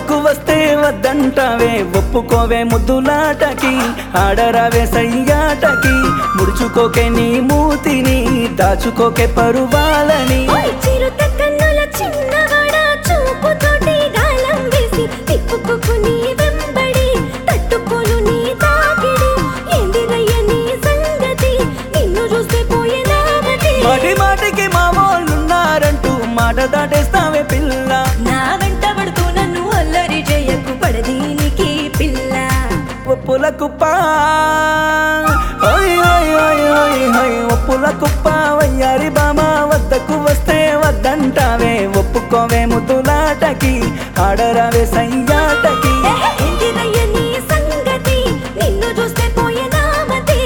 వద్దకు వస్తే వద్దంటావే ఒప్పుకోవే ముద్దులాటకి ఆడరావే సయ్యాటకి ముడుచుకోకే నీ మూతిని దాచుకోకే పరువాలని ఓయ్ చిరుత కన్నుల చిన్నవాడా చూపుతోటి గాలం వేసి తిప్పుకోకు నీ వెంబడి తట్టుకోను నీ తాకిడి ఏందిరయ్య నీ సంగతి నిన్ను చూస్తే పోయే నామతి మాటి మాటికి మా వాళ్ళున్నారంటూ మాట దాటేస్తావే పిల్ల నా వెంట పడుతూ నన్ను అల్లరి చేయకు పడదీనికి పిల్ల ఒప్పుల కుప్ప ఓయ్ ఓయ్ ఓయ్ ఓయ్ ఓయ్ ఒప్పుల కుప్ప వయ్యారి బామ వద్దకు వస్తే వద్దంటావే ఒప్పుకోవే ముద్దులాటకి ఆడరావే సయ్యాటకి ఏందిరయ్య నీ సంగతి నిన్ను చూస్తే పోయే నామతి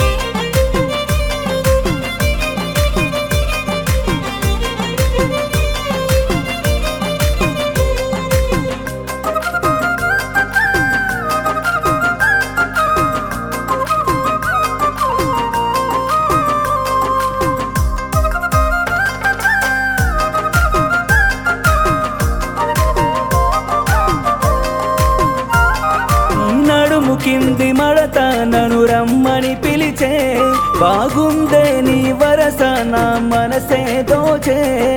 నడుము కింది మడత నను రమ్మని పిలిచే బాగుందే నీ వరస నా మనసే దోచే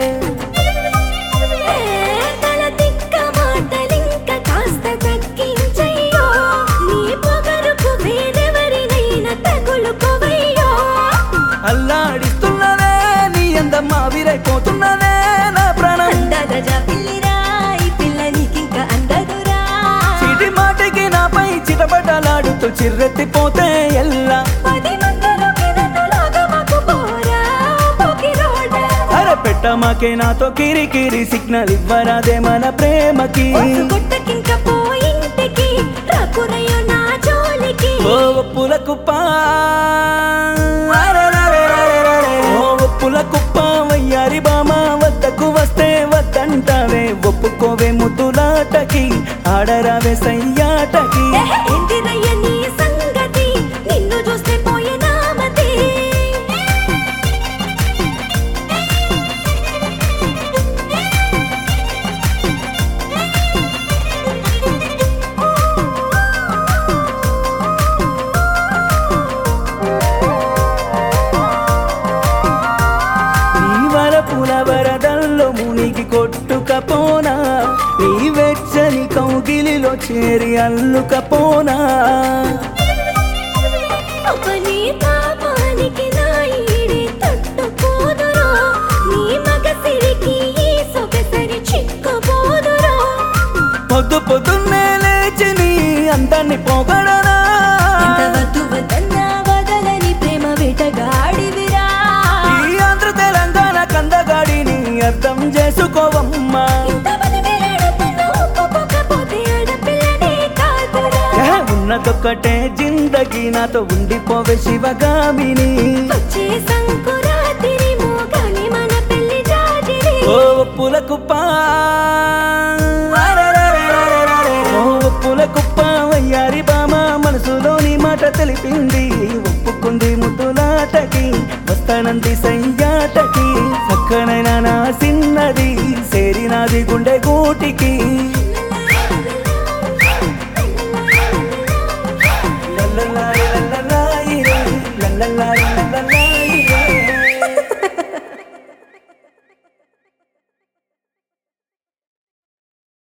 తల తిక్క మాటలింక కాస్త తగ్గించయ్యో నీ పొగరుకు వేరెవరినైనా తగులుకోవయ్యో అల్లాడిస్తున్నదే నీ అందం ఆవిరైపోతున్నదే నా ప్రాణం అందగజ పిల్లిరా ఈ పిల్ల నీకింక అందదురా చిటి మాటికి నాపై చిటపటలాడుతూ చిర్రెత్తిపోతే ఎల్లా పది మందిలోకి నన్ను లాగమాకు పోరా పోకిరోడా అరే పెట్టమాకే నాతో కిరికిరి సిగ్నల్ ఇవ్వరాదే మన ప్రేమకి ఒట్టు కొట్టకింక పో ఇంటికి రాకురయ్యో నా జోలికి ఓ ఒప్పుల కుప్ప అరెరెరెరెరెరె. ఓ ఒప్పుల కుప్ప వయ్యారి బామ వద్దకు వస్తే వద్దంటావే ఒప్పుకోవే ముద్దులాటకి ఆడరావే సయ్యాటకి ఏంటిరయ్య నీ సంగతి నిన్ను చూస్తే పోయే నామతి నీ వరపుల వరదల్లో మునిగి కొట్టుకపోనా నీ వెచ్చని కౌగిలిలో చేరి అల్లుకపోనా అపని పాపానికి నా ఈడి తట్టుకోదురో నీ మగసిరికి ఈ సొగసరి చిక్కబోదురో పొద్దు పొద్దున్నే లేచి నీ అందాన్ని పొగడనా ఎంత వద్దు వద్దన్నా వదలని ప్రేమ వేటగాడివిరా ఈ ఆంధ్ర తెలంగాణ కందగాడిని అర్థం చేసుకోవమ్మా ఇంత పని వేలాడుతున్నా ఒప్పుకోకపోతే ఆడపిల్లనే కాదురా ఏ, ఉన్నదొక్కటే జిందగీ నాతో ఉండిపోవే శివగామిని వచ్చే సంకురాతిరి మోగాలి మన పెళ్లి జాజిరి ఓ ఒప్పుల కుప్ప అరెరెరెరెరెరె. ఓ ఒప్పుల కుప్ప వయ్యారి బామ మనసులోని మాట తెలిపింది ఒప్పుకుంది ముద్దులాటకి వస్తానంది సయ్యాటకి చక్కనైన నా సిన్నది సేరినాది గుండె